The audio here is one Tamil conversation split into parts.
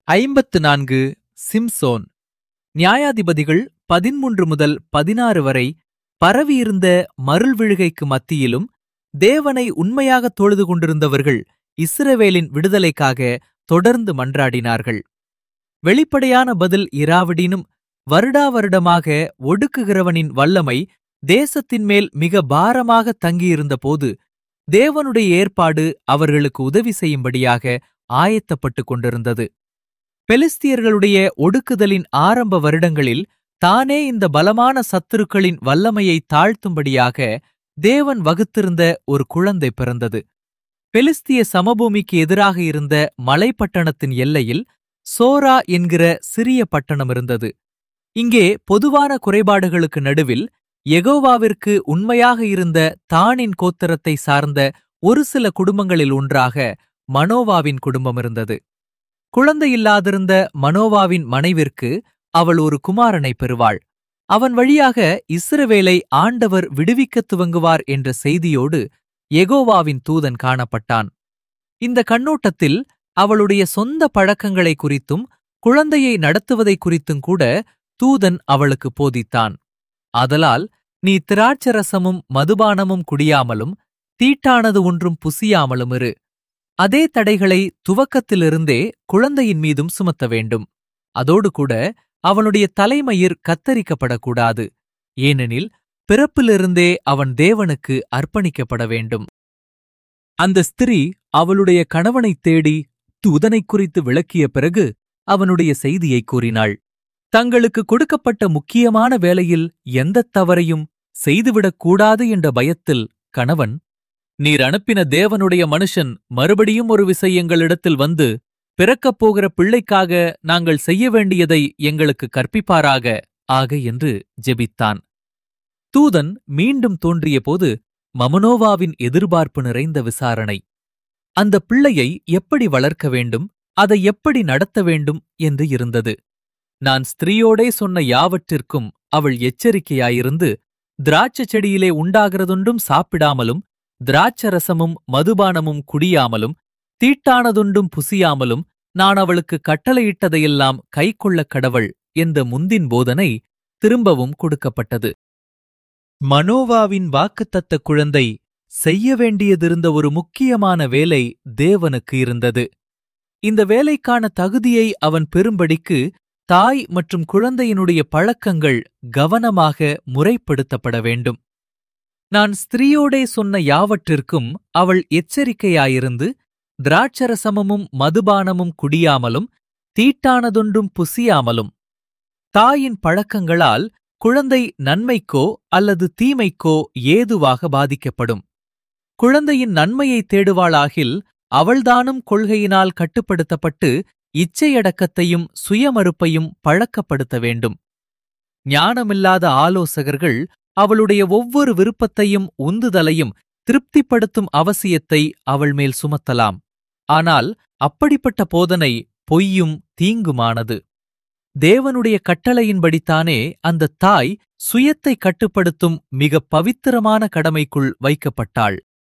ஐம்பத்து நான்கு சிம்சோன் நியாயாதிபதிகள் பதிமூன்று முதல் பதினாறு வரை பரவியிருந்த மருள்விழுகைக்கு மத்தியிலும் தேவனை உண்மையாக தொழுது கொண்டிருந்தவர்கள் இஸ்ரவேலின் விடுதலைக்காக தொடர்ந்து மன்றாடினார்கள் வெளிப்படையான பதில் இராவிடினும் வருடா வருடமாக ஒடுக்குகிறவனின் வல்லமை தேசத்தின் மேல் மிக பாரமாக தங்கியிருந்தபோது தேவனுடைய ஏற்பாடு அவர்களுக்கு உதவி செய்யும்படியாக ஆயத்தப்பட்டுக் கொண்டிருந்தது பெலிஸ்தியர்களுடைய ஒடுக்குதலின் ஆரம்ப வருடங்களில் தானே இந்த பலமான சத்துருக்களின் வல்லமையை தாழ்த்தும்படியாக தேவன் வகுத்திருந்த ஒரு குழந்தை பிறந்தது பெலிஸ்திய சமபூமிக்கு எதிராக இருந்த மலைப்பட்டணத்தின் எல்லையில் சோரா என்கிற சிறிய பட்டணம் இருந்தது இங்கே பொதுவான குறைபாடுகளுக்கு நடுவில் எகோவாவிற்கு உண்மையாக இருந்த தானின் கோத்திரத்தை சார்ந்த ஒரு சில குடும்பங்களில் ஒன்றாக மனோவாவின் குடும்பம் இருந்தது குழந்தையில்லாதிருந்த மனோவாவின் மனைவிற்கு அவள் ஒரு குமாரனை பெறுவாள் அவன் வழியாக இஸ்ரவேலை ஆண்டவர் விடுவிக்கத் துவங்குவார் என்ற செய்தியோடு எகோவாவின் தூதன் காணப்பட்டான் இந்த கண்ணோட்டத்தில் அவளுடைய சொந்த பழக்கங்களை குறித்தும் குழந்தையை நடத்துவதை குறித்தும் கூட தூதன் அவளுக்கு போதித்தான் ஆதலால் நீ திராட்சரசமும் மதுபானமும் குடியாமலும் தீட்டானது ஒன்றும் புசியாமலும் இரு அதே தடைகளை துவக்கத்திலிருந்தே குழந்தையின் மீதும் சுமத்த வேண்டும் அதோடு கூட அவனுடைய தலைமயிர் கத்தரிக்கப்படக்கூடாது ஏனெனில் பிறப்பிலிருந்தே அவன் தேவனுக்கு அர்ப்பணிக்கப்பட வேண்டும் அந்த ஸ்திரீ அவளுடைய கணவனைத் தேடி தூதனைக் குறித்து விளக்கிய பிறகு அவனுடைய செய்தியைக் கூறினாள் தங்களுக்கு கொடுக்கப்பட்ட முக்கியமான வேலையில் எந்தத் தவறையும் செய்துவிடக் கூடாது என்ற பயத்தில் கணவன் நீர் அனுப்பின தேவனுடைய மனுஷன் மறுபடியும் ஒரு விசை எங்களிடத்தில் வந்து பிறக்கப் போகிற பிள்ளைக்காக நாங்கள் செய்ய வேண்டியதை எங்களுக்கு கற்பிப்பாராக ஆக என்று ஜெபித்தான் தூதன் மீண்டும் தோன்றியபோது மமனோவாவின் எதிர்பார்ப்பு நிறைந்த விசாரணை அந்த பிள்ளையை எப்படி வளர்க்க வேண்டும் அதை எப்படி நடத்த வேண்டும் என்று இருந்தது நான் ஸ்திரீயோடே சொன்ன யாவற்றிற்கும் அவள் எச்சரிக்கையாயிருந்து திராட்சைச் செடியிலே உண்டாகிறதொன்றும் சாப்பிடாமலும் திராட்சரசமும் மதுபானமும் குடியாமலும் தீட்டானதொன்றும் புசியாமலும் நான் அவளுக்கு கட்டளையிட்டதையெல்லாம் கைக்கொள்ளக் கடவள் என்ற முந்தின் போதனை திரும்பவும் கொடுக்கப்பட்டது மனோவாவின் வாக்குத்தத்த குழந்தை செய்ய வேண்டியதிருந்த ஒரு முக்கியமான வேலை தேவனுக்கு இருந்தது இந்த வேலைக்கான தகுதியை அவன் பெறும்படிக்கு தாய் மற்றும் குழந்தையினுடைய பழக்கங்கள் கவனமாக முறைப்படுத்தப்பட வேண்டும் நான் ஸ்திரீயோடே சொன்ன யாவற்றிற்கும் அவள் எச்சரிக்கையாயிருந்து திராட்சரசமும் மதுபானமும் குடியாமலும் தீட்டானதொன்றும் புசியாமலும் தாயின் பழக்கங்களால் குழந்தை நன்மைக்கோ அல்லது தீமைக்கோ ஏதுவாக பாதிக்கப்படும் குழந்தையின் நன்மையை தேடுவாளாகில் அவள்தானும் கொள்கையினால் கட்டுப்படுத்தப்பட்டு இச்சையடக்கத்தையும் சுயமறுப்பையும் பழக்கப்படுத்த வேண்டும் ஞானமில்லாத ஆலோசகர்கள் அவளுடைய ஒவ்வொரு விருப்பத்தையும் உந்துதலையும் திருப்திப்படுத்தும் அவசியத்தை அவள் மேல் சுமத்தலாம் ஆனால் அப்படிப்பட்ட போதனை பொய்யும் தீங்குமானது தேவனுடைய கட்டளையின்படித்தானே அந்த தாய் சுயத்தை கட்டுப்படுத்தும் மிக பவித்திரமான கடமைக்குள் வைக்கப்பட்டாள்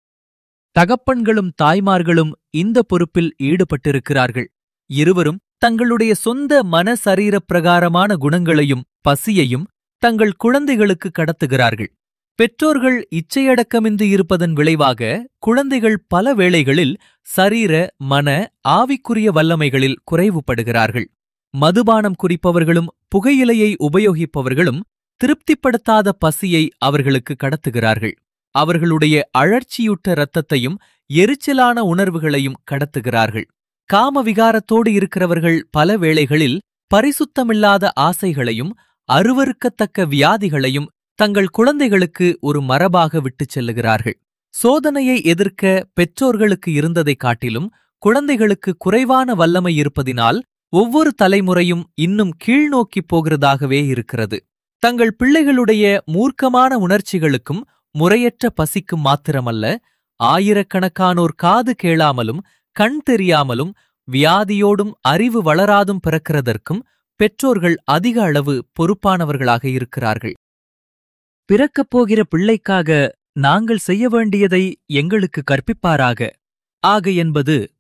தகப்பன்களும் தாய்மார்களும் இந்த பொறுப்பில் ஈடுபட்டிருக்கிறார்கள் இருவரும் தங்களுடைய சொந்த மன சரீர பிரகாரமான குணங்களையும் பசியையும் தங்கள் குழந்தைகளுக்கு கடத்துகிறார்கள் பெற்றோர்கள் இச்சையடக்கமின்றி இருப்பதன் விளைவாக குழந்தைகள் பல வேளைகளில் சரீர மன ஆவிக்குரிய வல்லமைகளில் குறைவுபடுகிறார்கள் மதுபானம் குறிப்பவர்களும் புகையிலையை உபயோகிப்பவர்களும் திருப்திப்படுத்தாத பசியை அவர்களுக்கு கடத்துகிறார்கள் அவர்களுடைய அழற்சியுட்ட இரத்தத்தையும் எரிச்சலான உணர்வுகளையும் கடத்துகிறார்கள் காம விகாரத்தோடு இருக்கிறவர்கள் பல வேளைகளில் பரிசுத்தமில்லாத ஆசைகளையும் அருவருக்கத்தக்க வியாதிகளையும் தங்கள் குழந்தைகளுக்கு ஒரு மரபாக விட்டுச் செல்லுகிறார்கள் சோதனையை எதிர்க்க பெற்றோர்களுக்கு இருந்ததைக் காட்டிலும் குழந்தைகளுக்கு குறைவான வல்லமை இருப்பதினால் ஒவ்வொரு தலைமுறையும் இன்னும் கீழ்நோக்கிப் போகிறதாகவே இருக்கிறது தங்கள் பிள்ளைகளுடைய மூர்க்கமான உணர்ச்சிகளுக்கும் முறையற்ற பசிக்கும் மாத்திரமல்ல ஆயிரக்கணக்கானோர் காது கேளாமலும் கண் தெரியாமலும் வியாதியோடும் அறிவு வளராதும் பிறக்கிறதற்கும் பெற்றோர்கள் அதிக அளவு பொறுப்பானவர்களாக இருக்கிறார்கள் பிறக்கப் போகிற பிள்ளைக்காக நாங்கள் செய்ய வேண்டியதை எங்களுக்கு கற்பிப்பாராக ஆக என்பது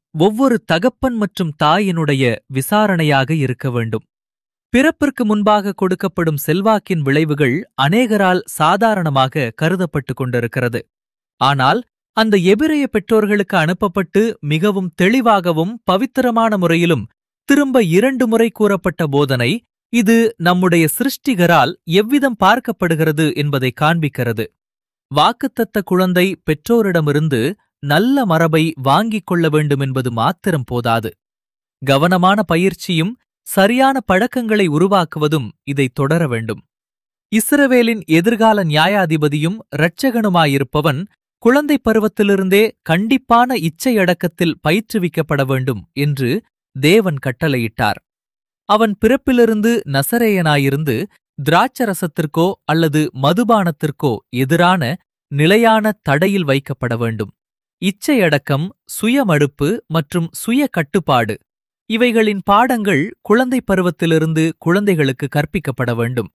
ஒவ்வொரு தகப்பன் மற்றும் தாயினுடைய விசாரணையாக இருக்க வேண்டும் பிறப்பிற்கு முன்பாக கொடுக்கப்படும் செல்வாக்கின் விளைவுகள் அநேகரால் சாதாரணமாக கருதப்பட்டுக் கொண்டிருக்கிறது ஆனால் அந்த எபிரைய பெற்றோர்களுக்கு அனுப்பப்பட்டு மிகவும் தெளிவாகவும் பவித்திரமான முறையிலும் திரும்ப இரண்டு முறை கூறப்பட்ட போதனை இது நம்முடைய சிருஷ்டிகரால் எவ்விதம் பார்க்கப்படுகிறது என்பதை காண்பிக்கிறது வாக்குத்தத்த குழந்தை பெற்றோரிடமிருந்து நல்ல மரபை வாங்கிக் கொள்ள வேண்டும் என்பது மாத்திரம் போதாது கவனமான பயிற்சியும் சரியான பழக்கங்களை உருவாக்குவதும் இதை தொடர வேண்டும் இஸ்ரவேலின் எதிர்கால நியாயாதிபதியும் இரட்சகனுமாயிருப்பவன் குழந்தை பருவத்திலிருந்தே கண்டிப்பான இச்சையடக்கத்தில் பயிற்றுவிக்கப்பட வேண்டும் என்று தேவன் கட்டளையிட்டார் அவன் பிறப்பிலிருந்து நசரேயனாயிருந்து திராட்சரசத்திற்கோ அல்லது மதுபானத்திற்கோ எதிரான நிலையான தடையில் வைக்கப்பட வேண்டும் இச்சையடக்கம் சுயமடுப்பு மற்றும் சுய கட்டுப்பாடு இவைகளின் பாடங்கள் குழந்தை பருவத்திலிருந்து குழந்தைகளுக்கு கற்பிக்கப்பட வேண்டும்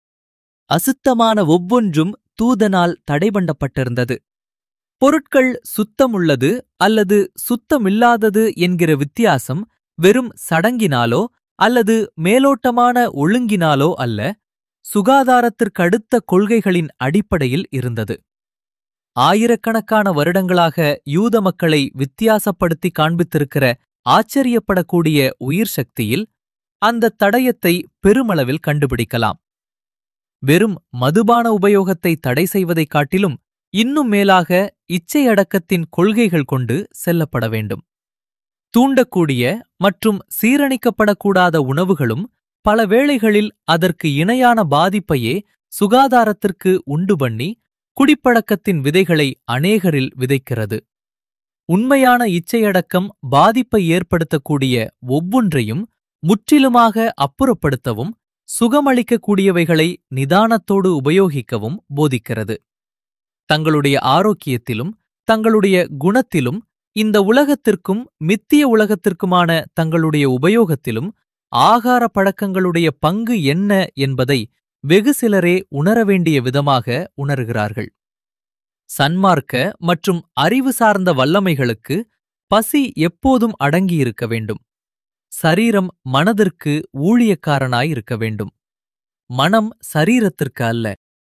அசுத்தமான ஒவ்வொன்றும் தூதனால் தடைபண்டப்பட்டிருந்தது பொருட்கள் சுத்தமுள்ளது அல்லது சுத்தமில்லாதது என்கிற வித்தியாசம் வெறும் சடங்கினாலோ அல்லது மேலோட்டமான ஒழுங்கினாலோ அல்ல சுகாதாரத்திற்கடுத்த கொள்கைகளின் அடிப்படையில் இருந்தது ஆயிரக்கணக்கான வருடங்களாக யூத மக்களை வித்தியாசப்படுத்தி காண்பித்திருக்கிற ஆச்சரியப்படக்கூடிய உயிர் சக்தியில் அந்த தடயத்தை பெருமளவில் கண்டுபிடிக்கலாம் வெறும் மதுபான உபயோகத்தை தடை செய்வதைக் காட்டிலும் இன்னும் மேலாக இச்சையடக்கத்தின் கொள்கைகள் கொண்டு செல்லப்பட வேண்டும் தூண்டக்கூடிய மற்றும் சீரணிக்கப்படக்கூடாத உணவுகளும் பல வேளைகளில் அதற்கு இணையான பாதிப்பையே சுகாதாரத்திற்கு உண்டு பண்ணி குடிப்பழக்கத்தின் விதைகளை அநேகரில் விதைக்கிறது உண்மையான இச்சையடக்கம் பாதிப்பை ஏற்படுத்தக்கூடிய ஒவ்வொன்றையும் முற்றிலுமாக அப்புறப்படுத்தவும் சுகமளிக்கக்கூடியவைகளை நிதானத்தோடு உபயோகிக்கவும் போதிக்கிறது தங்களுடைய ஆரோக்கியத்திலும் தங்களுடைய குணத்திலும் இந்த உலகத்திற்கும் மித்திய உலகத்திற்குமான தங்களுடைய உபயோகத்திலும் ஆகார பழக்கங்களுடைய பங்கு என்ன என்பதை வெகு சிலரே உணர வேண்டிய விதமாக உணர்கிறார்கள் சன்மார்க்க மற்றும் அறிவு சார்ந்த வல்லமைகளுக்கு பசி எப்போதும் அடங்கியிருக்க வேண்டும் சரீரம் மனதிற்கு ஊழியக்காரனாயிருக்க வேண்டும் மனம் சரீரத்திற்கு அல்ல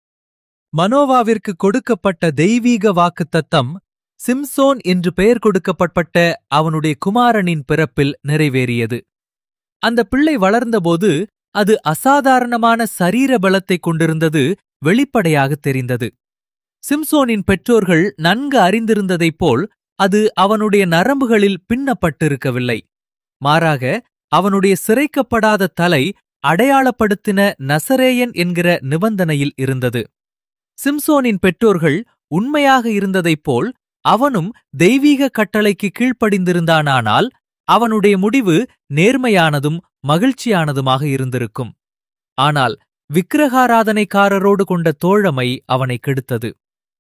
மனோவாவிற்கு கொடுக்கப்பட்ட தெய்வீக வாக்குத்தத்தம் சிம்சோன் என்று பெயர் கொடுக்கப்பட்ட அவனுடைய குமாரனின் பிறப்பில் நிறைவேறியது அந்த பிள்ளை வளர்ந்தபோது அது அசாதாரணமான சரீர பலத்தைக் கொண்டிருந்தது வெளிப்படையாக தெரிந்தது சிம்சோனின் பெற்றோர்கள் நன்கு அறிந்திருந்ததைப் போல் அது அவனுடைய நரம்புகளில் பின்னப்பட்டிருக்கவில்லை மாறாக அவனுடைய சிரைக்கப்படாத தலை அடையாளப்படுத்தின நசரேயன் என்கிற நிபந்தனையில் இருந்தது சிம்சோனின் பெற்றோர்கள் உண்மையாக இருந்ததைப் போல் அவனும் தெய்வீக கட்டளைக்கு கீழ்ப்படிந்திருந்தானானால் அவனுடைய முடிவு நேர்மையானதும் மகிழ்ச்சியானதுமாக இருந்திருக்கும் ஆனால் விக்கிரகாராதனைக்காரரோடு கொண்ட தோழமை அவனை கெடுத்தது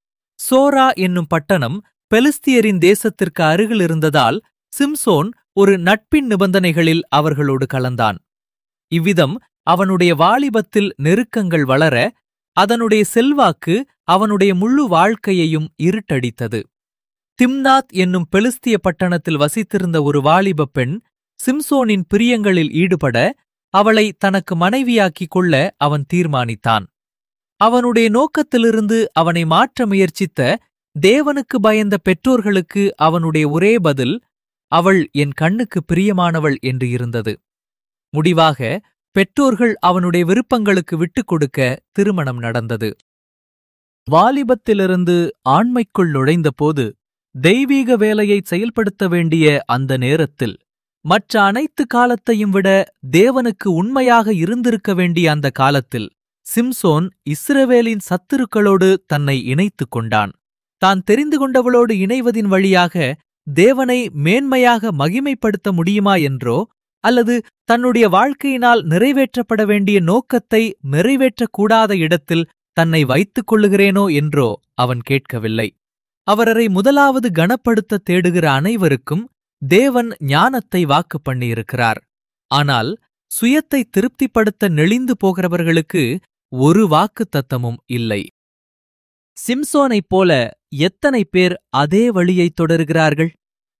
சோரா என்னும் பட்டணம் பெலிஸ்தியரின் தேசத்திற்கு அருகில் இருந்ததால் சிம்சோன் ஒரு நட்பின் நிபந்தனைகளில் அவர்களோடு கலந்தான் இவ்விதம் அவனுடைய வாலிபத்தில் நெருக்கங்கள் வளர அதனுடைய செல்வாக்கு அவனுடைய முழு வாழ்க்கையையும் இருட்டடித்தது திம்னாத் என்னும் பெலிஸ்திய பட்டணத்தில் வசித்திருந்த ஒரு வாலிப பெண் சிம்சோனின் பிரியங்களில் ஈடுபட அவளை தனக்கு மனைவியாக்கிக் கொள்ள அவன் தீர்மானித்தான் அவனுடைய நோக்கத்திலிருந்து அவனை மாற்ற முயற்சித்த தேவனுக்கு பயந்த பெற்றோர்களுக்கு அவனுடைய ஒரே பதில் அவள் என் கண்ணுக்கு பிரியமானவள் என்று இருந்தது முடிவாக பெற்றோர்கள் அவனுடைய விருப்பங்களுக்கு விட்டுக் கொடுக்க திருமணம் நடந்தது வாலிபத்திலிருந்து ஆண்மைக்குள் நுழைந்தபோது தெய்வீக வேலையை செயல்படுத்த வேண்டிய அந்த நேரத்தில் மற்ற அனைத்து காலத்தையும் விட தேவனுக்கு உண்மையாக இருந்திருக்க வேண்டிய அந்த காலத்தில் சிம்சோன் இஸ்ரவேலின் சத்துருக்களோடு தன்னை இணைத்துக் கொண்டான் தான் தெரிந்து கொண்டவளோடு இணைவதின் வழியாக தேவனை மேன்மையாக மகிமைப்படுத்த முடியுமா என்றோ அல்லது தன்னுடைய வாழ்க்கையினால் நிறைவேற்றப்பட வேண்டிய நோக்கத்தை நிறைவேற்றக்கூடாத இடத்தில் தன்னை வைத்துக் கொள்ளுகிறேனோ என்றோ அவன் கேட்கவில்லை அவரரை முதலாவது கனப்படுத்த தேடுகிற அனைவருக்கும் தேவன் ஞானத்தை வாக்கு பண்ணியிருக்கிறார் ஆனால் சுயத்தை திருப்திப்படுத்த நெளிந்து போகிறவர்களுக்கு ஒரு வாக்கு தத்தமும் இல்லை சிம்சோனைப் போல எத்தனை பேர் அதே வழியைத் தொடருகிறார்கள்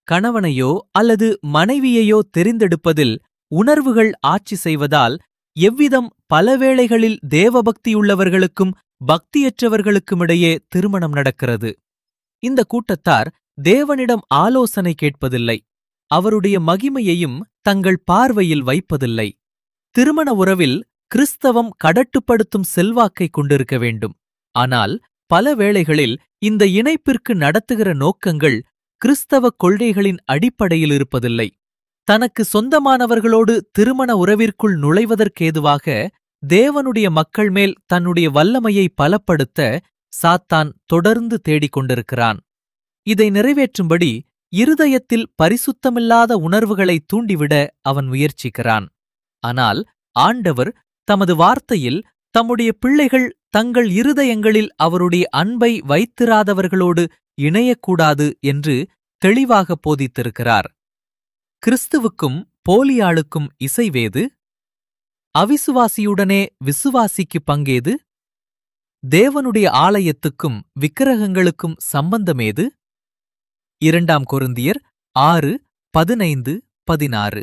கணவனையோ அல்லது மனைவியையோ தெரிந்தெடுப்பதில் உணர்வுகள் ஆட்சி செய்வதால் எவ்விதம் பல வேளைகளில் தேவபக்தியுள்ளவர்களுக்கும் பக்தியற்றவர்களுக்குமிடையே திருமணம் நடக்கிறது இந்த கூட்டத்தார் தேவனிடம் ஆலோசனை கேட்பதில்லை அவருடைய மகிமையையும் தங்கள் பார்வையில் வைப்பதில்லை திருமண உறவில் கிறிஸ்தவம் கடட்டுப்படுத்தும் செல்வாக்கை கொண்டிருக்க வேண்டும் ஆனால் பல வேளைகளில் இந்த இணைப்பிற்கு நடத்துகிற நோக்கங்கள் கிறிஸ்தவ கொள்கைகளின் அடிப்படையில் இருப்பதில்லை தனக்கு சொந்தமானவர்களோடு திருமண உறவிற்குள் நுழைவதற்கேதுவாக தேவனுடைய மக்கள் மேல் தன்னுடைய வல்லமையை பலப்படுத்த சாத்தான் தொடர்ந்து தேடிக் கொண்டிருக்கிறான் இதை நிறைவேற்றும்படி இருதயத்தில் பரிசுத்தமில்லாத உணர்வுகளை தூண்டிவிட அவன் முயற்சிக்கிறான் ஆனால் ஆண்டவர் தமது வார்த்தையில் தம்முடைய பிள்ளைகள் தங்கள் இருதயங்களில் அவருடைய அன்பை வைத்திராதவர்களோடு இணையக்கூடாது என்று தெளிவாக போதித்திருக்கிறார் கிறிஸ்துவுக்கும் போலியாளுக்கும் இசைவேது அவிசுவாசியுடனே விசுவாசிக்கு பங்கேது தேவனுடைய ஆலயத்துக்கும் விக்கிரகங்களுக்கும் சம்பந்தமேது இரண்டாம் கொருந்தியர் ஆறு பதினைந்து பதினாறு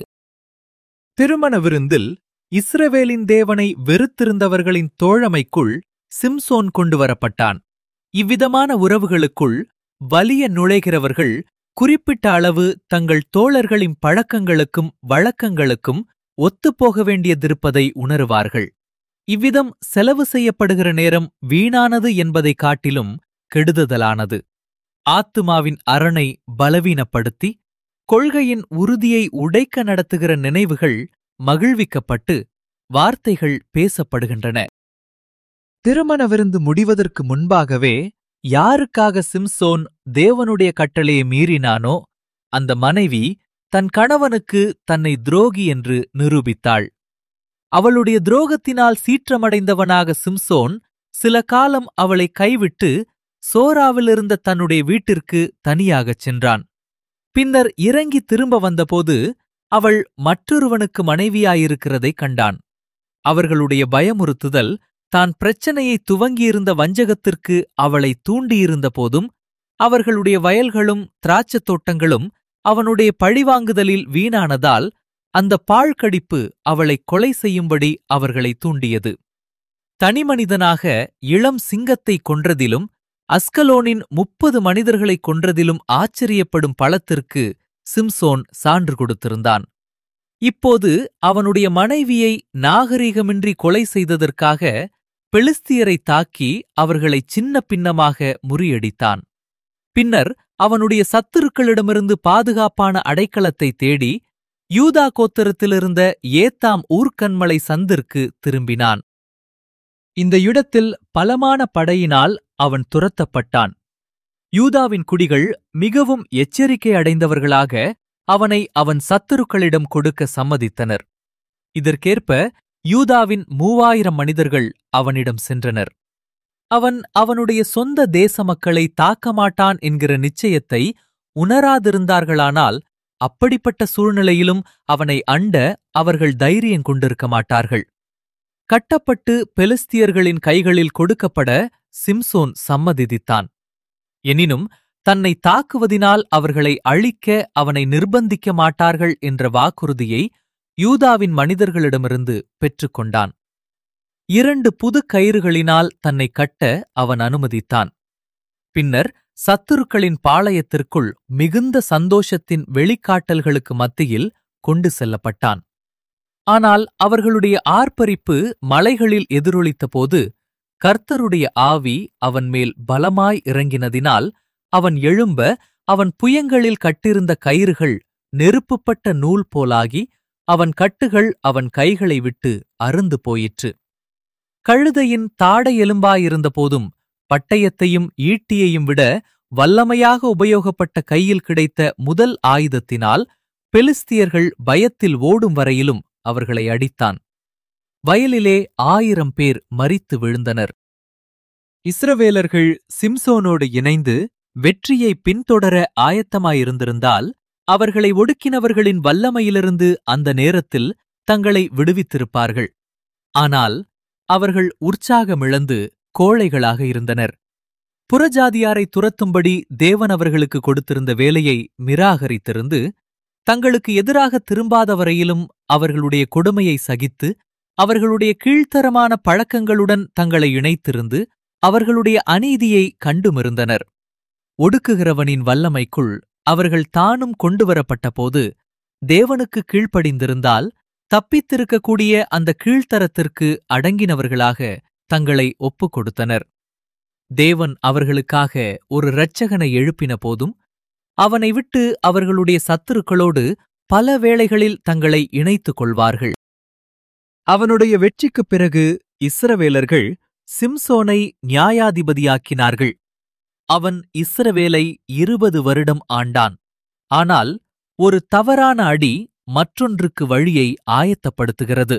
திருமண விருந்தில் இஸ்ரவேலின் தேவனை வெறுத்திருந்தவர்களின் தோழமைக்குள் சிம்சோன் கொண்டு வரப்பட்டான் இவ்விதமான உறவுகளுக்குள் வலிய நுழைகிறவர்கள் குறிப்பிட்ட அளவு தங்கள் தோழர்களின் பழக்கங்களுக்கும் வழக்கங்களுக்கும் ஒத்துப்போக வேண்டியதிருப்பதை உணருவார்கள் இவ்விதம் செலவு செய்யப்படுகிற நேரம் வீணானது என்பதைக் காட்டிலும் கெடுதலானது ஆத்துமாவின் அரணை பலவீனப்படுத்தி கொள்கையின் உறுதியை உடைக்க நடத்துகிற நினைவுகள் மகிழ்விக்கப்பட்டு வார்த்தைகள் பேசப்படுகின்றன திருமண விருந்து முடிவதற்கு முன்பாகவே யாருக்காக சிம்சோன் தேவனுடைய கட்டளையை மீறினானோ அந்த மனைவி தன் கணவனுக்கு தன்னை துரோகி என்று நிரூபித்தாள் அவளுடைய துரோகத்தினால் சீற்றமடைந்தவனாக சிம்சோன் சில காலம் அவளை கைவிட்டு சோராவிலிருந்த தன்னுடைய வீட்டிற்கு தனியாகச் சென்றான் பின்னர் இறங்கி திரும்ப வந்தபோது அவள் மற்றொருவனுக்கு மனைவியாயிருக்கிறதைக் கண்டான் அவர்களுடைய பயமுறுத்துதல் தான் பிரச்சனையை துவங்கியிருந்த வஞ்சகத்திற்கு அவளை தூண்டியிருந்த போதும் அவர்களுடைய வயல்களும் திராட்சத் தோட்டங்களும் அவனுடைய பழிவாங்குதலில் வீணானதால் அந்த பாழ்கடிப்பு அவளை கொலை செய்யும்படி அவர்களை தூண்டியது தனிமனிதனாக இளம் சிங்கத்தை கொன்றதிலும் அஸ்கலோனின் முப்பது மனிதர்களைக் கொன்றதிலும் ஆச்சரியப்படும் பலத்திற்கு சிம்சோன் சான்று கொடுத்திருந்தான் இப்போது அவனுடைய மனைவியை நாகரீகமின்றி கொலை செய்ததற்காக பெலிஸ்தியரை தாக்கி அவர்களை சின்ன பின்னமாக முறியடித்தான் பின்னர் அவனுடைய சத்துருக்களிடமிருந்து பாதுகாப்பான அடைக்கலத்தை தேடி யூதா கோத்திரத்திலிருந்த ஏத்தாம் ஊர்க்கண்மலை சந்திற்கு திரும்பினான் இந்த இடத்தில் பலமான படையினால் அவன் துரத்தப்பட்டான் யூதாவின் குடிகள் மிகவும் எச்சரிக்கை அடைந்தவர்களாக அவனை அவன் சத்துருக்களிடம் கொடுக்க சம்மதித்தனர் இதற்கேற்ப யூதாவின் மூவாயிரம் மனிதர்கள் அவனிடம் சென்றனர் அவன் அவனுடைய சொந்த தேச மக்களை தாக்க மாட்டான் என்கிற நிச்சயத்தை உணராதிருந்தார்களானால் அப்படிப்பட்ட சூழ்நிலையிலும் அவனை அண்ட அவர்கள் தைரியம் கொண்டிருக்க மாட்டார்கள் கட்டப்பட்டு பெலிஸ்தியர்களின் கைகளில் கொடுக்கப்பட சிம்சோன் சம்மதித்தான் எனினும் தன்னை தாக்குவதினால் அவர்களை அழிக்க அவனை நிர்பந்திக்க மாட்டார்கள் என்ற வாக்குறுதியை யூதாவின் மனிதர்களிடமிருந்து பெற்றுக்கொண்டான் இரண்டு புது கயிறுகளினால் தன்னை கட்ட அவன் அனுமதித்தான் பின்னர் சத்துருக்களின் பாளையத்திற்குள் மிகுந்த சந்தோஷத்தின் வெளிக்காட்டல்களுக்கு மத்தியில் கொண்டு செல்லப்பட்டான் ஆனால் அவர்களுடைய ஆர்ப்பரிப்பு மலைகளில் எதிரொலித்தபோது கர்த்தருடைய ஆவி அவன் மேல் பலமாய் இறங்கினதினால் அவன் எழும்ப அவன் புயங்களில் கட்டிருந்த கயிறுகள் நெருப்புப்பட்ட நூல் போலாகி அவன் கட்டுகள் அவன் கைகளை விட்டு அருந்து போயிற்று கழுதையின் தாடை எலும்பாயிருந்த போதும் பட்டயத்தையும் ஈட்டியையும் விட வல்லமையாக உபயோகப்பட்ட கையில் கிடைத்த முதல் ஆயுதத்தினால் பெலிஸ்தியர்கள் பயத்தில் ஓடும் வரையிலும் அவர்களை அடித்தான் வயலிலே ஆயிரம் பேர் மரித்து விழுந்தனர் இஸ்ரவேலர்கள் சிம்சோனோடு இணைந்து வெற்றியை பின்தொடர ஆயத்தமாயிருந்திருந்தால் அவர்களை ஒடுக்கினவர்களின் வல்லமையிலிருந்து அந்த நேரத்தில் தங்களை விடுவித்திருப்பார்கள் ஆனால் அவர்கள் உற்சாகமிழந்து கோழைகளாக இருந்தனர் புறஜாதியாரை துரத்தும்படி தேவன் அவர்களுக்கு கொடுத்திருந்த வேலையை நிராகரித்திருந்து தங்களுக்கு எதிராக திரும்பாத வரையிலும் அவர்களுடைய கொடுமையை சகித்து அவர்களுடைய கீழ்த்தரமான பழக்கங்களுடன் தங்களை இணைத்திருந்து அவர்களுடைய அநீதியை கண்டுமிருந்தனர் ஒடுக்குகிறவனின் வல்லமைக்குள் அவர்கள் தானும் கொண்டுவரப்பட்டபோது தேவனுக்கு கீழ்ப்படிந்திருந்தால் தப்பித்திருக்கக்கூடிய அந்த கீழ்த்தரத்திற்கு அடங்கினவர்களாக தங்களை ஒப்புக் கொடுத்தனர் தேவன் அவர்களுக்காக ஒரு இரட்சகனை எழுப்பின போதும் அவனை விட்டு அவர்களுடைய சத்துருக்களோடு பல வேளைகளில் தங்களை இணைத்துக் கொள்வார்கள் அவனுடைய வெற்றிக்குப் பிறகு இஸ்ரவேலர்கள் சிம்சோனை நியாயாதிபதியாக்கினார்கள் அவன் இஸ்ரவேலை இருபது வருடம் ஆண்டான் ஆனால் ஒரு தவறான அடி மற்றொன்றுக்கு வழியை ஆயத்தப்படுத்துகிறது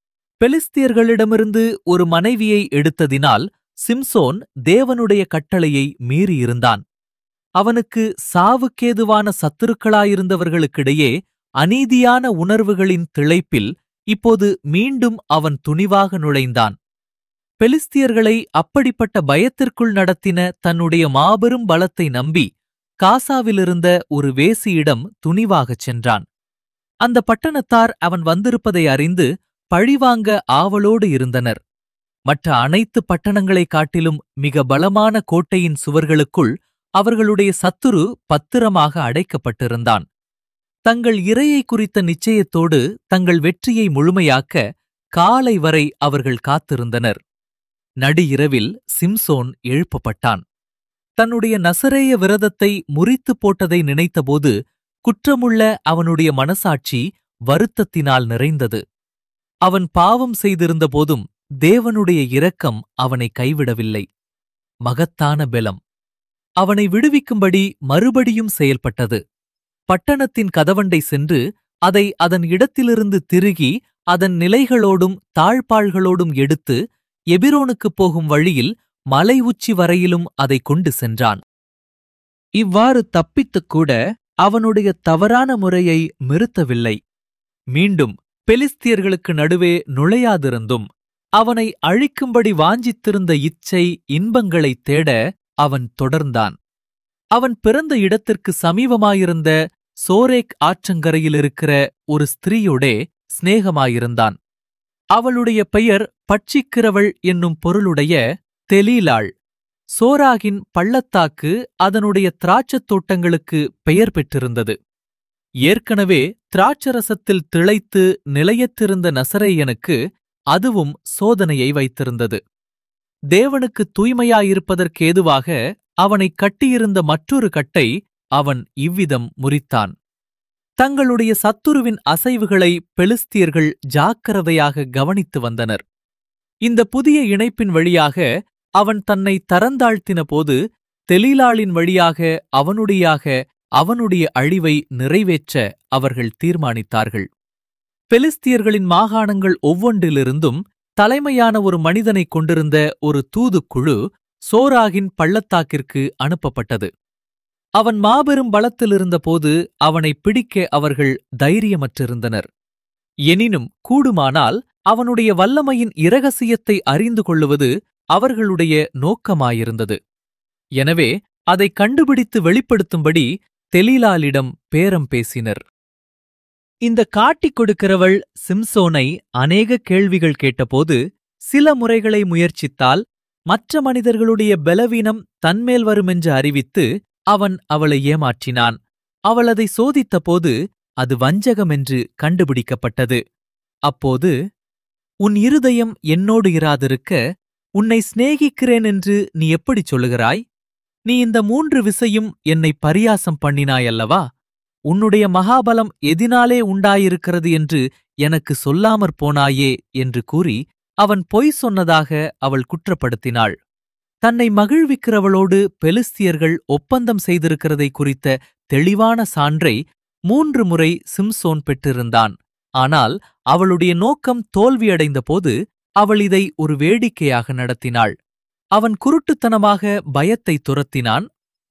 பெலிஸ்தியர்களிடமிருந்து ஒரு மனைவியை எடுத்ததினால் சிம்சோன் தேவனுடைய கட்டளையை மீறியிருந்தான் அவனுக்கு சாவுக்கேதுவான சத்துருக்களாயிருந்தவர்களுக்கிடையே அநீதியான உணர்வுகளின் திளைப்பில் இப்போது மீண்டும் அவன் துணிவாக நுழைந்தான் பெலிஸ்தியர்களை அப்படிப்பட்ட பயத்திற்குள் நடத்தின தன்னுடைய மாபெரும் பலத்தை நம்பி காசாவிலிருந்த ஒரு வேசியிடம் துணிவாகச் சென்றான் அந்த பட்டணத்தார் அவன் வந்திருப்பதை அறிந்து பழிவாங்க ஆவலோடு இருந்தனர் மற்ற அனைத்து பட்டணங்களைக் காட்டிலும் மிக பலமான கோட்டையின் சுவர்களுக்குள் அவர்களுடைய சத்துரு பத்திரமாக அடைக்கப்பட்டிருந்தான் தங்கள் இரையை குறித்த நிச்சயத்தோடு தங்கள் வெற்றியை முழுமையாக்க காலை வரை அவர்கள் காத்திருந்தனர் நடியிரவில் சிம்சோன் எழுப்பப்பட்டான் தன்னுடைய நசரேய விரதத்தை முறித்துப் போட்டதை நினைத்தபோது குற்றமுள்ள அவனுடைய மனசாட்சி வருத்தத்தினால் நிறைந்தது அவன் பாவம் செய்திருந்த போதும் தேவனுடைய இரக்கம் அவனை கைவிடவில்லை மகத்தான பெலம் அவனை விடுவிக்கும்படி மறுபடியும் செயல்பட்டது பட்டணத்தின் கதவண்டை சென்று அதை அதன் இடத்திலிருந்து திருகி அதன் நிலைகளோடும் தாழ்பாள்களோடும் எடுத்து எபிரோனுக்குப் போகும் வழியில் மலை உச்சி வரையிலும் அதை கொண்டு சென்றான் இவ்வாறு தப்பித்துக் கூட அவனுடைய தவறான முறையை நிறுத்தவில்லை மீண்டும் பெலிஸ்தியர்களுக்கு நடுவே நுழையாதிருந்தும் அவனை அழிக்கும்படி வாஞ்சித்திருந்த இச்சை இன்பங்களைத் தேட அவன் தொடர்ந்தான் அவன் பிறந்த இடத்திற்கு சமீபமாயிருந்த சோரேக் ஆற்றங்கரையில் இருக்கிற ஒரு ஸ்திரீயோடே சிநேகமாயிருந்தான் அவளுடைய பெயர் பட்சிக்கிறவள் என்னும் பொருளுடைய தெலீலாள் சோராகின் பள்ளத்தாக்கு அதனுடைய திராட்சத் தோட்டங்களுக்கு பெயர் பெற்றிருந்தது ஏற்கனவே திராட்சரசத்தில் திளைத்து நிலையத்திருந்த நசரேயனுக்கு அதுவும் சோதனையை வைத்திருந்தது தேவனுக்கு தூய்மையாயிருப்பதற்கேதுவாக அவனைக் கட்டியிருந்த மற்றொரு கட்டை அவன் இவ்விதம் முறித்தான் தங்களுடைய சத்துருவின் அசைவுகளை பெலிஸ்தியர்கள் ஜாக்கிரதையாக கவனித்து வந்தனர் இந்த புதிய இணைப்பின் வழியாக அவன் தன்னை தரந்தாழ்த்தின போது தெலீலாளின் வழியாக அவனுடையாக அவனுடைய அழிவை நிறைவேற்ற அவர்கள் தீர்மானித்தார்கள் பெலிஸ்தியர்களின் மாகாணங்கள் ஒவ்வொன்றிலிருந்தும் தலைமையான ஒரு மனிதனைக் கொண்டிருந்த ஒரு தூதுக்குழு சோராகின் பள்ளத்தாக்கிற்கு அனுப்பப்பட்டது அவன் மாபெரும் பலத்திலிருந்தபோது அவனை பிடிக்க அவர்கள் தைரியமற்றிருந்தனர் எனினும் கூடுமானால் அவனுடைய வல்லமையின் இரகசியத்தை அறிந்து கொள்ளுவது அவர்களுடைய நோக்கமாயிருந்தது எனவே அதைக் கண்டுபிடித்து வெளிப்படுத்தும்படி தெலீலாலிடம் பேரம் பேசினர் இந்த காட்டிக் கொடுக்கிறவள் சிம்சோனை அநேக கேள்விகள் கேட்டபோது சில முறைகளை முயற்சித்தால் மற்ற மனிதர்களுடைய பலவீனம் தன்மேல் வருமென்று அறிவித்து அவன் அவளை ஏமாற்றினான் அவள் அதை சோதித்தபோது அது வஞ்சகமென்று கண்டுபிடிக்கப்பட்டது அப்போது உன் இருதயம் என்னோடு இராதிருக்க உன்னை சிநேகிக்கிறேன் என்று நீ எப்படிச் சொல்லுகிறாய் நீ இந்த மூன்று விசையும் என்னை பரியாசம் பண்ணினாயல்லவா உன்னுடைய மகாபலம் எதினாலே உண்டாயிருக்கிறது என்று எனக்கு சொல்லாமற் போனாயே என்று கூறி அவன் பொய் சொன்னதாக அவள் குற்றப்படுத்தினாள் தன்னை மகிழ்விக்கிறவளோடு பெலிஸ்தியர்கள் ஒப்பந்தம் செய்திருக்கிறதை குறித்த தெளிவான சான்றை மூன்று முறை சிம்சோன் பெற்றிருந்தான் ஆனால் அவளுடைய நோக்கம் தோல்வியடைந்தபோது அவள் இதை ஒரு வேடிக்கையாக நடத்தினாள் அவன் குருட்டுத்தனமாக பயத்தை துரத்தினான்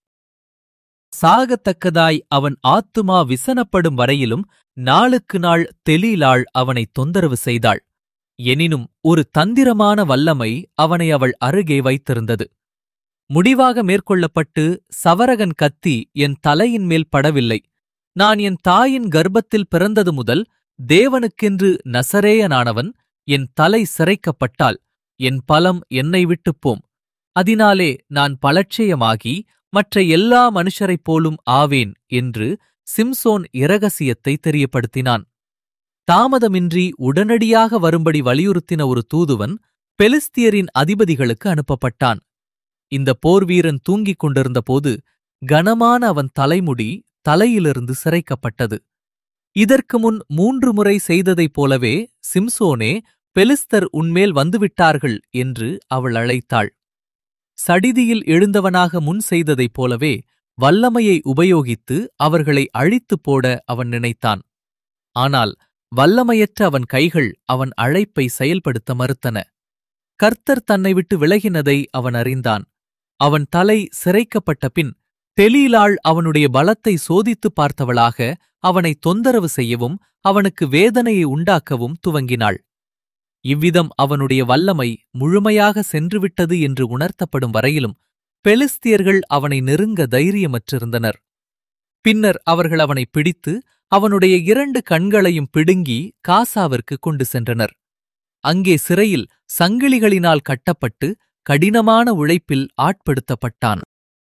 சாகத்தக்கதாய் அவன் ஆத்துமா விசனப்படும் வரையிலும் நாளுக்கு நாள் தெலீலாள் அவனை தொந்தரவு செய்தாள் எனினும் ஒரு தந்திரமான வல்லமை அவனை அவள் அருகே வைத்திருந்தது முடிவாக மேற்கொள்ளப்பட்டு சவரகன் கத்தி என் தலையின் மேல் படவில்லை நான் என் தாயின் கர்ப்பத்தில் பிறந்தது முதல் தேவனுக்கென்று நசரேயனானவன் என் தலை சிரைக்கப்பட்டால் என் பலம் என்னை விட்டுப் போம் அதனாலே நான் பலட்சயமாகி மற்ற எல்லா மனுஷரைப் போலும் ஆவேன் என்று சிம்சோன் இரகசியத்தை தெரியப்படுத்தினான் தாமதமின்றி உடனடியாக வரும்படி வலியுறுத்தின ஒரு தூதுவன் பெலிஸ்தியரின் அதிபதிகளுக்கு அனுப்பப்பட்டான் இந்த போர்வீரன் தூங்கிக் கொண்டிருந்தபோது கனமான அவன் தலைமுடி தலையிலிருந்து சிரைக்கப்பட்டது இதற்கு முன் மூன்று முறை செய்ததைப் போலவே சிம்சோனே பெலிஸ்தர் உன்மேல் வந்துவிட்டார்கள் என்று அவள் அழைத்தாள் சடிதியில் எழுந்தவனாக முன் செய்ததைப் போலவே வல்லமையை உபயோகித்து அவர்களை அழித்துப் போட அவன் நினைத்தான் ஆனால் வல்லமையற்ற அவன் கைகள் அவன் அழைப்பை செயல்படுத்த மறுத்தன கர்த்தர் தன்னை விட்டு விலகினதை அவன் அறிந்தான் அவன் தலை சிரைக்கப்பட்ட பின் தெலீலாள் அவனுடைய பலத்தை சோதித்துப் பார்த்தவளாக அவனை தொந்தரவு செய்யவும் அவனுக்கு வேதனையை உண்டாக்கவும் துவங்கினாள் இவ்விதம் அவனுடைய வல்லமை முழுமையாக சென்றுவிட்டது என்று உணர்த்தப்படும் வரையிலும் பெலிஸ்தியர்கள் அவனை நெருங்க தைரியமற்றிருந்தனர் பின்னர் அவர்கள் அவனை பிடித்து அவனுடைய இரண்டு கண்களையும் பிடுங்கி காசாவிற்கு கொண்டு சென்றனர் அங்கே சிறையில் சங்கிலிகளினால் கட்டப்பட்டு கடினமான உழைப்பில் ஆட்படுத்தப்பட்டான்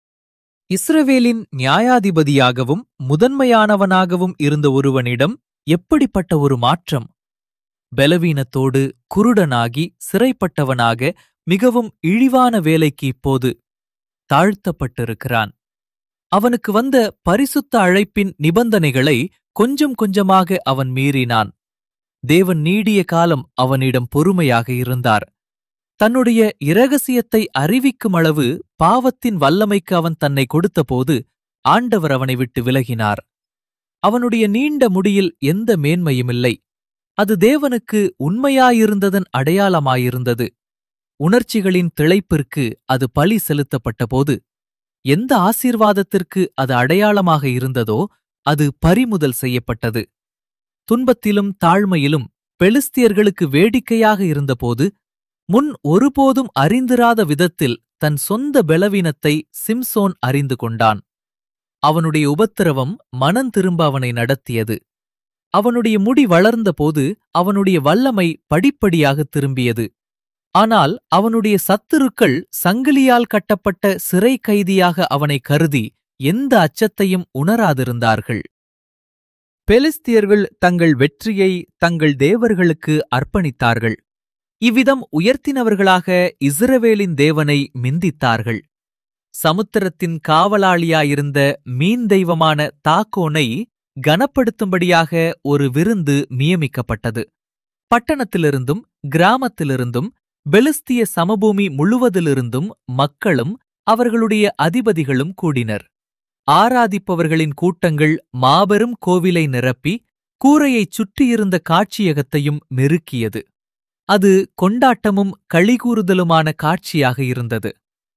இஸ்ரவேலின் நியாயாதிபதியாகவும் முதன்மையானவனாகவும் இருந்த ஒருவனிடம் எப்படிப்பட்ட ஒரு மாற்றம் பலவீனத்தோடு குருடனாகி சிறைப்பட்டவனாக மிகவும் இழிவான வேலைக்கு இப்போது தாழ்த்தப்பட்டிருக்கிறான் அவனுக்கு வந்த பரிசுத்த அழைப்பின் நிபந்தனைகளை கொஞ்சம் கொஞ்சமாக அவன் மீறினான் தேவன் நீடிய காலம் அவனிடம் பொறுமையாக இருந்தார் தன்னுடைய இரகசியத்தை அறிவிக்கும் அளவு பாவத்தின் வல்லமைக்கு அவன் தன்னை கொடுத்தபோது ஆண்டவர் அவனை விட்டு விலகினார் அவனுடைய நீண்ட முடியில் எந்த மேன்மையுமில்லை அது தேவனுக்கு உண்மையாயிருந்ததன் அடையாளமாயிருந்தது உணர்ச்சிகளின் திளைப்பிற்கு அது பலி செலுத்தப்பட்டபோது எந்த ஆசீர்வாதத்திற்கு அது அடையாளமாக இருந்ததோ அது பறிமுதல் செய்யப்பட்டது துன்பத்திலும் தாழ்மையிலும் பெலிஸ்தியர்களுக்கு வேடிக்கையாக இருந்தபோது முன் ஒருபோதும் அறிந்திராத விதத்தில் தன் சொந்த பலவீனத்தை சிம்சோன் அறிந்து கொண்டான் அவனுடைய உபத்திரவம் மனம் திரும்ப அவனை நடத்தியது அவனுடைய முடி வளர்ந்தபோது அவனுடைய வல்லமை படிப்படியாக திரும்பியது ஆனால் அவனுடைய சத்துருக்கள் சங்கிலியால் கட்டப்பட்ட சிறை கைதியாக அவனை கருதி எந்த அச்சத்தையும் உணராதிருந்தார்கள் பெலிஸ்தியர்கள் தங்கள் வெற்றியை தங்கள் தேவர்களுக்கு அர்ப்பணித்தார்கள் இவ்விதம் உயர்த்தினவர்களாக இஸ்ரவேலின் தேவனை மிந்தித்தார்கள் சமுத்திரத்தின் காவலாளியாயிருந்த மீன் தெய்வமான தாக்கோனை கனப்படுத்தும்படியாக ஒரு விருந்து நியமிக்கப்பட்டது பட்டணத்திலிருந்தும் கிராமத்திலிருந்தும் பெலிஸ்திய சமபூமி முழுவதிலிருந்தும் மக்களும் அவர்களுடைய அதிபதிகளும் கூடினர் ஆராதிப்பவர்களின் கூட்டங்கள் மாபெரும் கோவிலை நிரப்பி கூரையைச் சுற்றியிருந்த காட்சியகத்தையும் நெருக்கியது அது கொண்டாட்டமும் களிகூறுதலுமான காட்சியாக இருந்தது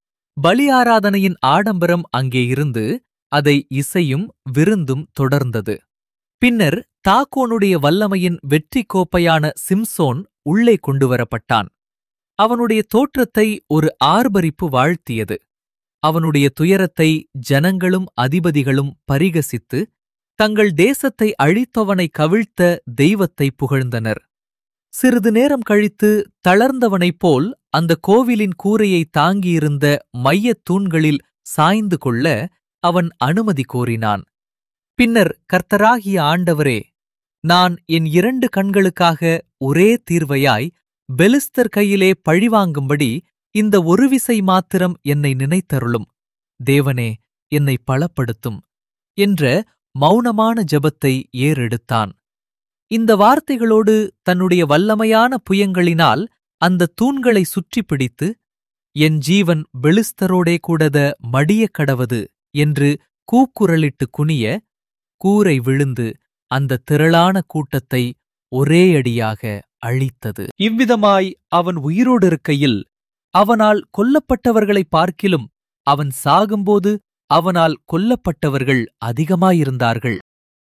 பலி ஆராதனையின் ஆடம்பரம் அங்கே இருந்து அதை இசையும் விருந்தும் தொடர்ந்தது பின்னர் தாக்கோனுடைய வல்லமையின் வெற்றி கோப்பையான சிம்சோன் உள்ளே கொண்டுவரப்பட்டான் அவனுடைய தோற்றத்தை ஒரு ஆர்ப்பரிப்பு வாழ்த்தியது அவனுடைய துயரத்தை ஜனங்களும் அதிபதிகளும் பரிகசித்து தங்கள் தேசத்தை அழித்தவனை கவிழ்த்த தெய்வத்தை புகழ்ந்தனர் சிறிது நேரம் கழித்து தளர்ந்தவனைப் போல் அந்த கோவிலின் கூரையை தாங்கியிருந்த மையத் தூண்களில் சாய்ந்து கொள்ள அவன் அனுமதி கோரினான் பின்னர் கர்த்தராகிய ஆண்டவரே நான் என் இரண்டு கண்களுக்காக ஒரே தீர்வையாய் பெலிஸ்தர் கையிலே பழிவாங்கும்படி இந்த ஒரு விசை மாத்திரம் என்னை நினைத்தருளும் தேவனே என்னை பலப்படுத்தும் என்ற மௌனமான ஜெபத்தை ஏறெடுத்தான் இந்த வார்த்தைகளோடு தன்னுடைய வல்லமையான புயங்களினால் அந்த தூண்களை சுற்றி பிடித்து என் ஜீவன் பெலிஸ்தரோடே கூடத மடியக் கடவது என்று கூக்குரலிட்டு குனிய கூரை விழுந்து அந்த திரளான கூட்டத்தை ஒரே அடியாக அழித்தது இவ்விதமாய் அவன் உயிரோடு இருக்கையில் அவனால் கொல்லப்பட்டவர்களைப் பார்க்கிலும் அவன் சாகும்போது அவனால் கொல்லப்பட்டவர்கள் அதிகமாயிருந்தார்கள்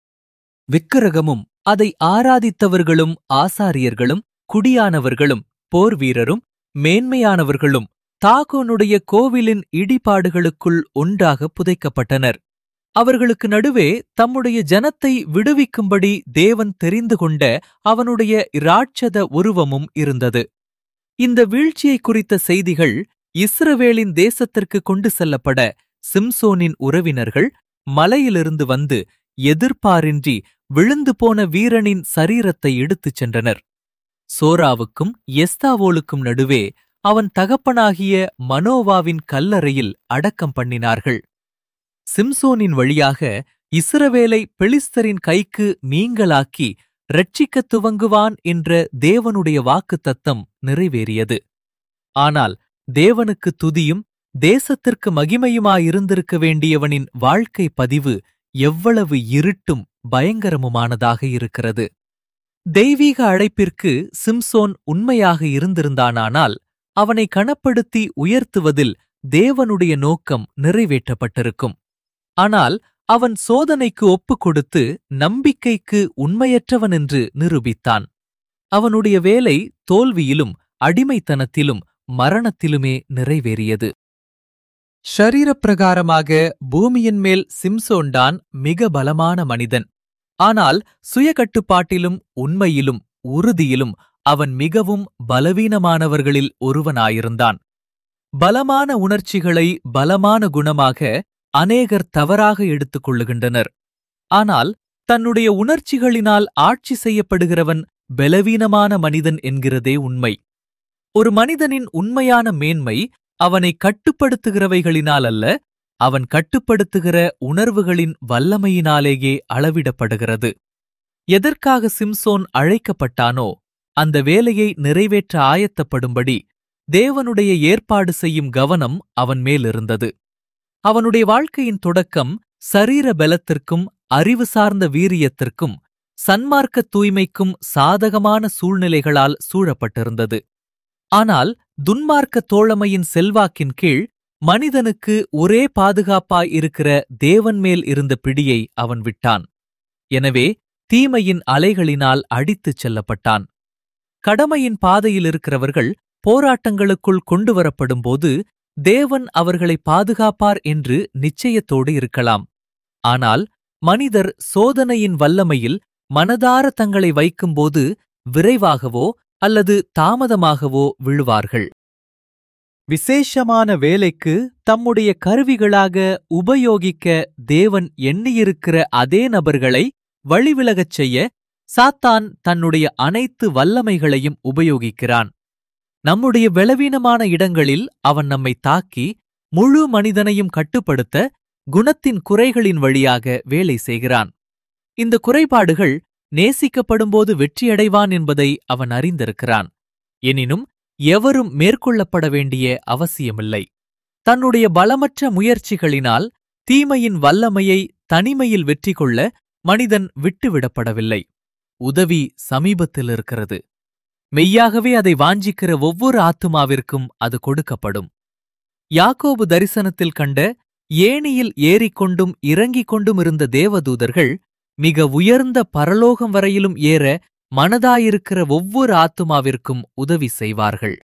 விக்கிரகமும் அதை ஆராதித்தவர்களும் ஆசாரியர்களும் குடியானவர்களும் போர் வீரரும் மேன்மையானவர்களும் தாகோனுடைய கோவிலின் இடிபாடுகளுக்குள் ஒன்றாக புதைக்கப்பட்டனர் அவர்களுக்கு நடுவே தம்முடைய ஜனத்தை விடுவிக்கும்படி தேவன் தெரிந்து கொண்ட அவனுடைய இராட்சத உருவமும் இருந்தது இந்த வீழ்ச்சியை குறித்த செய்திகள் இஸ்ரவேலின் தேசத்திற்கு கொண்டு செல்லப்பட சிம்சோனின் உறவினர்கள் மலையிலிருந்து வந்து எதிர்பாரின்றி விழுந்து போன வீரனின் சரீரத்தை எடுத்துச் சென்றனர் சோராவுக்கும் எஸ்தாவோலுக்கும் நடுவே அவன் தகப்பனாகிய மனோவாவின் கல்லறையில் அடக்கம் பண்ணினார்கள் சிம்சோனின் வழியாக இஸ்ரவேலை பெலிஸ்தரின் கைக்கு நீங்களாக்கி ரட்சிக்கத் துவங்குவான் என்ற தேவனுடைய வாக்குத்தத்தம் நிறைவேறியது ஆனால் தேவனுக்கு துதியும் தேசத்திற்கு மகிமையுமாயிருந்திருக்க வேண்டியவனின் வாழ்க்கை பதிவு எவ்வளவு இருட்டும் பயங்கரமுமானதாக இருக்கிறது தெய்வீக அழைப்பிற்கு சிம்சோன் உண்மையாக இருந்திருந்தானானால் அவனை கனப்படுத்தி உயர்த்துவதில் தேவனுடைய நோக்கம் நிறைவேற்றப்பட்டிருக்கும் ஆனால் அவன் சோதனைக்கு ஒப்புக் கொடுத்து நம்பிக்கைக்கு உண்மையற்றவன் என்று நிரூபித்தான் அவனுடைய வேலை தோல்வியிலும் அடிமைத்தனத்திலும் மரணத்திலுமே நிறைவேறியது ஷரீரப்பிரகாரமாக பூமியின் மேல் சிம்சோன்தான் மிக பலமான மனிதன் ஆனால் சுயகட்டுப்பாட்டிலும் உண்மையிலும் உறுதியிலும் அவன் மிகவும் பலவீனமானவர்களில் ஒருவனாயிருந்தான் பலமான உணர்ச்சிகளை பலமான குணமாக அநேகர் தவறாக எடுத்துக் கொள்ளுகின்றனர் ஆனால் தன்னுடைய உணர்ச்சிகளினால் ஆட்சி செய்யப்படுகிறவன் பலவீனமான மனிதன் என்கிறதே உண்மை ஒரு மனிதனின் உண்மையான மேன்மை அவனை கட்டுப்படுத்துகிறவைகளினால் அல்ல அவன் கட்டுப்படுத்துகிற உணர்வுகளின் வல்லமையினாலேயே அளவிடப்படுகிறது எதற்காக சிம்சோன் அழைக்கப்பட்டானோ அந்த வேலையை நிறைவேற்ற ஆயத்தப்படும்படி தேவனுடைய ஏற்பாடு செய்யும் கவனம் அவன் மேலிருந்தது அவனுடைய வாழ்க்கையின் தொடக்கம் சரீர பலத்திற்கும் அறிவு சார்ந்த வீரியத்திற்கும் சன்மார்க்க தூய்மைக்கும் சாதகமான சூழ்நிலைகளால் சூழப்பட்டிருந்தது ஆனால் துன்மார்க்க தோழமையின் செல்வாக்கின் கீழ் மனிதனுக்கு ஒரே பாதுகாப்பாய் இருக்கிற தேவன் மேல் இருந்த பிடியை அவன் விட்டான் எனவே தீமையின் அலைகளினால் அடித்துச் செல்லப்பட்டான் கடமையின் பாதையில் இருக்கிறவர்கள் போராட்டங்களுக்குள் கொண்டு வரப்படும்போது தேவன் அவர்களை பாதுகாப்பார் என்று நிச்சயத்தோடு இருக்கலாம் ஆனால் மனிதர் சோதனையின் வல்லமையில் மனதார தங்களை வைக்கும்போது விரைவாகவோ அல்லது தாமதமாகவோ விழுவார்கள் விசேஷமான வேலைக்கு தம்முடைய கருவிகளாக உபயோகிக்க தேவன் எண்ணியிருக்கிற அதே நபர்களை வழிவிலகச் செய்ய சாத்தான் தன்னுடைய அனைத்து வல்லமைகளையும் உபயோகிக்கிறான் நம்முடைய பலவீனமான இடங்களில் அவன் நம்மை தாக்கி முழு மனிதனையும் கட்டுப்படுத்த குணத்தின் குறைகளின் வழியாக வேலை செய்கிறான் இந்த குறைபாடுகள் நேசிக்கப்படும்போது வெற்றியடைவான் என்பதை அவன் அறிந்திருக்கிறான் எனினும் எவரும் மேற்கொள்ளப்பட வேண்டிய அவசியமில்லை தன்னுடைய பலமற்ற முயற்சிகளினால் தீமையின் வல்லமையை தனிமையில் வெற்றி கொள்ள மனிதன் விட்டுவிடப்படவில்லை உதவி சமீபத்தில் இருக்கிறது மெய்யாகவே அதை வாஞ்சிக்கிற ஒவ்வொரு ஆத்துமாவிற்கும் அது கொடுக்கப்படும் யாக்கோபு தரிசனத்தில் கண்ட ஏணியில் ஏறிக்கொண்டும் இறங்கிக் கொண்டும் இருந்த தேவதூதர்கள் மிக உயர்ந்த பரலோகம் வரையிலும் ஏற மனதாயிருக்கிற ஒவ்வொரு ஆத்துமாவிற்கும் உதவி செய்வார்கள்